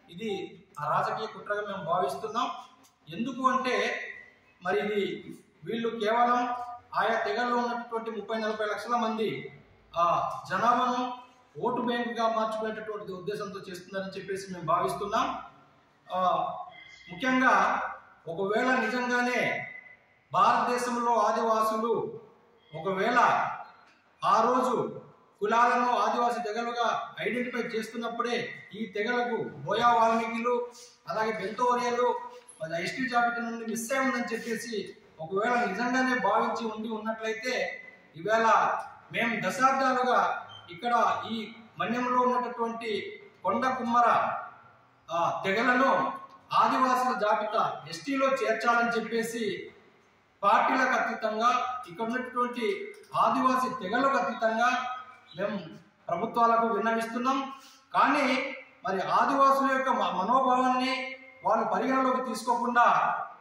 ఇది ఆ రాజకీయ కుట్రగా మేము భావిస్తున్నాం ఎందుకు అంటే మరి ఇది వీళ్ళు కేవలం ఆయా తెగల్లో ఉన్నటువంటి ముప్పై నలభై లక్షల మంది ఆ జనాభాను ఓటు బ్యాంకుగా మార్చుకునేటటువంటి ఉద్దేశంతో చేస్తుందని చెప్పేసి మేము భావిస్తున్నాం ఆ, ముఖ్యంగా ఒకవేళ నిజంగానే భారతదేశంలో ఆదివాసులు ఒకవేళ ఆ రోజు కులాలను ఆదివాసీ తెగలుగా ఐడెంటిఫై చేస్తున్నప్పుడే ఈ తెగలకు బోయా వాల్మీకులు అలాగే బెంతోరియలు మరి ఎస్టీ జాబితా నుండి మిస్ అయి ఉందని చెప్పేసి ఒకవేళ నిజంగానే భావించి ఉండి ఉన్నట్లయితే ఈవేళ మేము దశాబ్దాలుగా ఇక్కడ ఈ మన్యంలో ఉన్నటువంటి కొండ కుమ్మర ఆ, తెగలను ఆదివాసుల జాబితా ఎస్టీలో చేర్చాలని చెప్పేసి పార్టీలకు అతీతంగా ఇక్కడ ఉన్నటువంటి ఆదివాసీ తెగలకు అతీతంగా మేము ప్రభుత్వాలకు విన్నవిస్తున్నాం కానీ మరి ఆదివాసుల యొక్క మ- మనోభావాన్ని వాళ్ళు పరిగణలోకి తీసుకోకుండా